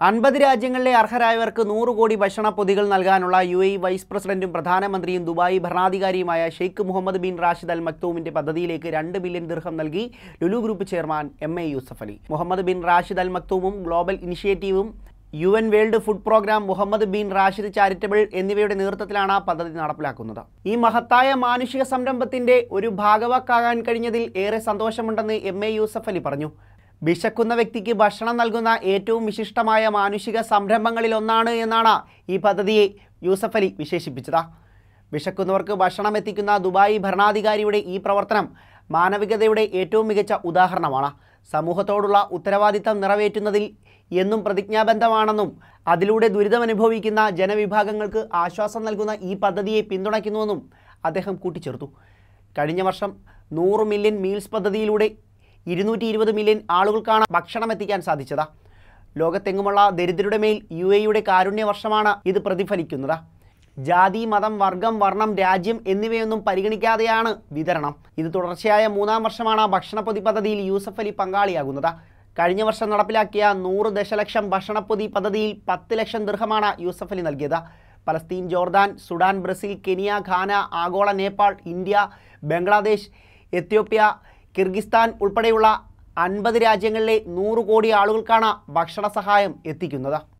അൻപത് രാജ്യങ്ങളിലെ അർഹരായവർക്ക് നൂറ് കോടി ഭക്ഷണ പൊതികൾ നൽകാനുള്ള യു എ വൈസ് പ്രസിഡന്റും പ്രധാനമന്ത്രിയും ദുബായ് ഭരണാധികാരിയുമായ Sheikh Mohammed bin Rashid Al മക്തൂമിന്റെ പദ്ധതിയിലേക്ക് രണ്ട് ബില്യൺ ദിർഹം നൽകി Lulu Group chairman M A Yusuff Ali Mohammed bin Rashid Al മക്തൂമും ഗ്ലോബൽ ഇനിഷ്യേറ്റീവും U N World Food Programme Mohammed bin Rashid Charitable എന്നിവയുടെ നേതൃത്വത്തിലാണ് പദ്ധതി നടപ്പിലാക്കുന്നത് ഈ മഹത്തായ മാനുഷിക സംരംഭത്തിന്റെ ഒരു ഭാഗവാക്കാകാൻ കഴിഞ്ഞതിൽ ഏറെ സന്തോഷമുണ്ടെന്ന് എം എ യൂസഫ് അലി പറഞ്ഞു വിശക്കുന്ന വ്യക്തിക്ക് ഭക്ഷണം നൽകുന്ന ഏറ്റവും വിശിഷ്ടമായ മാനുഷിക സംരംഭങ്ങളിൽ ഒന്നാണ് എന്നാണ് ഈ പദ്ധതിയെ യൂസഫ് അലി വിശേഷിപ്പിച്ചത് വിശക്കുന്നവർക്ക് ഭക്ഷണം എത്തിക്കുന്ന ദുബായ് ഭരണാധികാരിയുടെ ഈ പ്രവർത്തനം മാനവികതയുടെ ഏറ്റവും മികച്ച ഉദാഹരണമാണ് സമൂഹത്തോടുള്ള ഉത്തരവാദിത്തം നിറവേറ്റുന്നതിൽ എന്നും പ്രതിജ്ഞാബദ്ധമാണെന്നും അതിലൂടെ ദുരിതമനുഭവിക്കുന്ന ജനവിഭാഗങ്ങൾക്ക് ആശ്വാസം നൽകുന്ന ഈ പദ്ധതിയെ പിന്തുണയ്ക്കുന്നുവെന്നും അദ്ദേഹം കൂട്ടിച്ചേർത്തു കഴിഞ്ഞ വർഷം നൂറ് മില്യൺ മീൽസ് പദ്ധതിയിലൂടെ ഇരുന്നൂറ്റി ഇരുപത് മില്യൺ ആളുകൾക്കാണ് ഭക്ഷണം എത്തിക്കാൻ സാധിച്ചത് ലോകത്തെങ്ങുമുള്ള ദരിദ്രരുടെ മേൽ യു എയുടെ കാരുണ്യ വർഷമാണ് ഇത് പ്രതിഫലിക്കുന്നത് ജാതി മതം വർഗം വർണ്ണം രാജ്യം എന്നിവയൊന്നും പരിഗണിക്കാതെയാണ് വിതരണം ഇത് തുടർച്ചയായ മൂന്നാം വർഷമാണ് ഭക്ഷണപ്പൊതി പദ്ധതിയിൽ യൂസഫ് അലി പങ്കാളിയാകുന്നത് കഴിഞ്ഞ വർഷം നടപ്പിലാക്കിയ നൂറ് ദശലക്ഷം ഭക്ഷണപ്പൊതി പദ്ധതിയിൽ പത്ത് ലക്ഷം ദീർഘമാണ് യൂസഫ് അലി നൽകിയത് Palestine Jordan Sudan Brazil Kenya Ghana ആഗോള നേപ്പാൾ ഇന്ത്യ ബംഗ്ലാദേശ് എത്യോപ്യ കിർഗിസ്ഥാൻ ഉൾപ്പെടെയുള്ള അൻപത് രാജ്യങ്ങളിലെ നൂറ് കോടി ആളുകൾക്കാണ് ഭക്ഷണ സഹായം എത്തിക്കുന്നത്